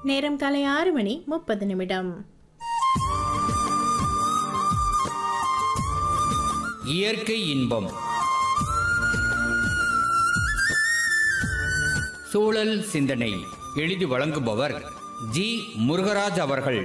நேரம் காலை ஆறு மணி முப்பது நிமிடம் இயற்கை இன்பம் சூழல் சிந்தனை எழுதி வழங்குபவர் ஜி முருகராஜ் அவர்கள்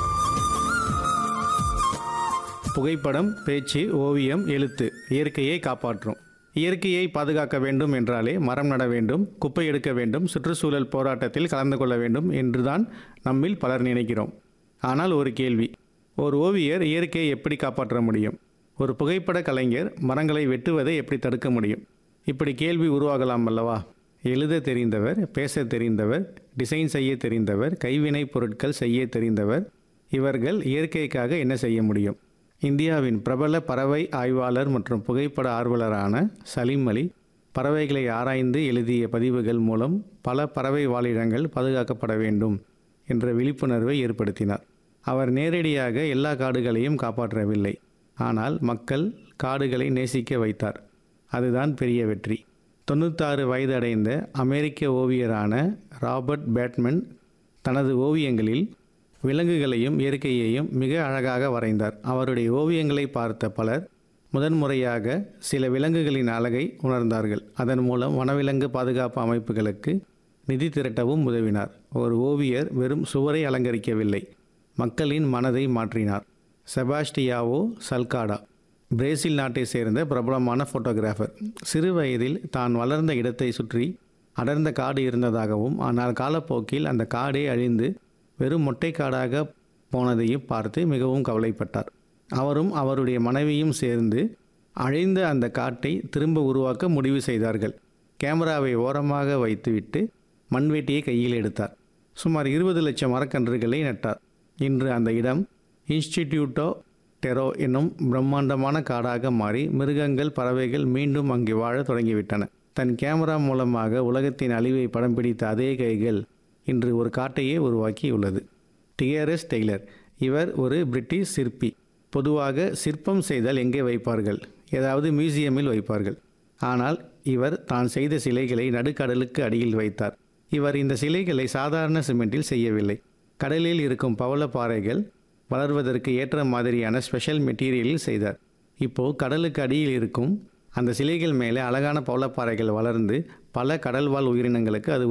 புகைப்படம் பேச்சு ஓவியம் எழுத்து இயற்கையை காப்பாற்றும் இயற்கையை பாதுகாக்க வேண்டும் என்றாலே மரம் நட வேண்டும் குப்பை எடுக்க வேண்டும் சுற்றுச்சூழல் போராட்டத்தில் கலந்து கொள்ள வேண்டும் என்றுதான் நம்மில் பலர் நினைக்கிறோம் ஆனால் ஒரு கேள்வி ஒரு ஓவியர் இயற்கையை எப்படி காப்பாற்ற முடியும் ஒரு புகைப்பட கலைஞர் மரங்களை வெட்டுவதை எப்படி தடுக்க முடியும் இப்படி கேள்வி உருவாகலாம் அல்லவா எழுத தெரிந்தவர் பேச தெரிந்தவர் டிசைன் செய்ய தெரிந்தவர் கைவினை பொருட்கள் செய்ய தெரிந்தவர் இவர்கள் இயற்கைக்காக என்ன செய்ய முடியும் இந்தியாவின் பிரபல பறவை ஆய்வாளர் மற்றும் புகைப்பட ஆர்வலரான சலீம் அலி பறவைகளை ஆராய்ந்து எழுதிய பதிவுகள் மூலம் பல பறவை வாழிடங்கள் பாதுகாக்கப்பட வேண்டும் என்ற விழிப்புணர்வை ஏற்படுத்தினார் அவர் நேரடியாக எல்லா காடுகளையும் காப்பாற்றவில்லை ஆனால் மக்கள் காடுகளை நேசிக்க வைத்தார் அதுதான் பெரிய வெற்றி தொண்ணூத்தாறு வயது அடைந்த அமெரிக்க ஓவியரான ராபர்ட் பேட்மன் தனது ஓவியங்களில் விலங்குகளையும் இயற்கையையும் மிக அழகாக வரைந்தார் அவருடைய ஓவியங்களை பார்த்த பலர் முதன்முறையாக சில விலங்குகளின் அழகை உணர்ந்தார்கள் அதன் மூலம் வனவிலங்கு பாதுகாப்பு அமைப்புகளுக்கு நிதி திரட்டவும் உதவினார் ஒரு ஓவியர் வெறும் சுவரை அலங்கரிக்கவில்லை மக்களின் மனதை மாற்றினார் செபாஸ்டியாவோ சல்காடா பிரேசில் நாட்டை சேர்ந்த பிரபலமான ஃபோட்டோகிராஃபர் சிறு வயதில் தான் வளர்ந்த இடத்தை சுற்றி அடர்ந்த காடு இருந்ததாகவும் ஆனால் காலப்போக்கில் அந்த காடே அழிந்து வெறும் மொட்டை காடாக போனதையும் பார்த்து மிகவும் கவலைப்பட்டார் அவரும் அவருடைய மனைவியும் சேர்ந்து அழிந்த அந்த காட்டை திரும்ப உருவாக்க முடிவு செய்தார்கள் கேமராவை ஓரமாக வைத்துவிட்டு மண்வெட்டியை கையில் எடுத்தார் சுமார் இருபது லட்சம் மரக்கன்றுகளை நட்டார் இன்று அந்த இடம் இன்ஸ்டிடியூட்டோ டெரோ என்னும் பிரம்மாண்டமான காடாக மாறி மிருகங்கள் பறவைகள் மீண்டும் அங்கே வாழ தொடங்கிவிட்டன தன் கேமரா மூலமாக உலகத்தின் அழிவை படம் பிடித்த அதே கைகள் இன்று ஒரு காட்டையே உருவாக்கியுள்ளது டிஆர்எஸ் டெய்லர் இவர் ஒரு பிரிட்டிஷ் சிற்பி பொதுவாக சிற்பம் செய்தால் எங்கே வைப்பார்கள் ஏதாவது மியூசியமில் வைப்பார்கள் ஆனால் இவர் தான் செய்த சிலைகளை நடுக்கடலுக்கு அடியில் வைத்தார் இவர் இந்த சிலைகளை சாதாரண சிமெண்டில் செய்யவில்லை கடலில் இருக்கும் பவளப்பாறைகள் வளர்வதற்கு ஏற்ற மாதிரியான ஸ்பெஷல் மெட்டீரியலில் செய்தார் இப்போது கடலுக்கு அடியில் இருக்கும் அந்த சிலைகள் மேலே அழகான பவளப்பாறைகள் வளர்ந்து பல கடல்வாழ் உயிரினங்களுக்கு அது